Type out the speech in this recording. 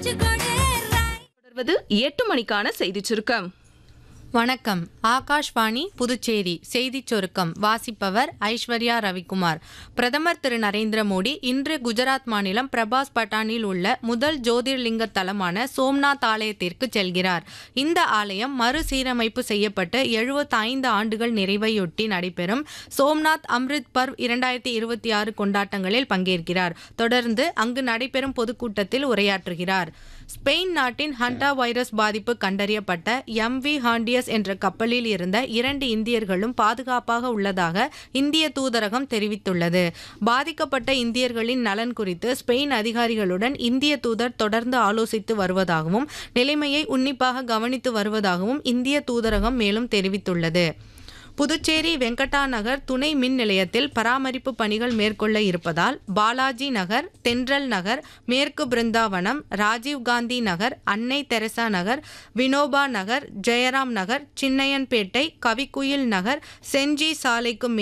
தொடர்வது எட்டு மணிக்கான செய்திச் சுருக்கம் வணக்கம் ஆகாஷ்வாணி புதுச்சேரி செய்திச் சுருக்கம் வாசிப்பவர் ஐஸ்வர்யா ரவிக்குமார் பிரதமர் திரு நரேந்திர மோடி இன்று குஜராத் மாநிலம் பிரபாஸ் பட்டானில் உள்ள முதல் ஜோதிர்லிங்க தலமான சோம்நாத் ஆலயத்திற்கு செல்கிறார் இந்த ஆலயம் மறுசீரமைப்பு செய்யப்பட்டு 75 ஆண்டுகள் நிறைவையொட்டி நடைபெறும் சோம்நாத் அம்ரித் பர்வ் இரண்டாயிரத்தி இருபத்தி ஆறு கொண்டாட்டங்களில் பங்கேற்கிறார் தொடர்ந்து அங்கு நடைபெறும் பொதுக்கூட்டத்தில் உரையாற்றுகிறார் ஸ்பெயின் நாட்டின் ஹண்டா வைரஸ் பாதிப்பு கண்டறியப்பட்ட எம்வி ஹாண்டியஸ் என்ற கப்பலில் இருந்த இரண்டு இந்தியர்களும் பாதுகாப்பாக உள்ளதாக இந்திய தூதரகம் தெரிவித்துள்ளது பாதிக்கப்பட்ட இந்தியர்களின் நலன் குறித்து ஸ்பெயின் அதிகாரிகளுடன் இந்திய தூதர் தொடர்ந்து ஆலோசித்து வருவதாகவும் நிலைமையை உன்னிப்பாக கவனித்து வருவதாகவும் இந்திய தூதரகம் மேலும் தெரிவித்துள்ளது புதுச்சேரி வெங்கடா நகர் துணை மின் நிலையத்தில் பராமரிப்பு பணிகள் மேற்கொள்ள இருப்பதால் பாலாஜி நகர் தென்றல் நகர் மேற்கு பிருந்தாவனம் ராஜீவ்காந்தி நகர் அன்னை தெரசா நகர் வினோபா நகர் ஜெயராம் நகர் சின்னையன்பேட்டை கவிக்குயில் நகர் செஞ்சி சாலைக்கு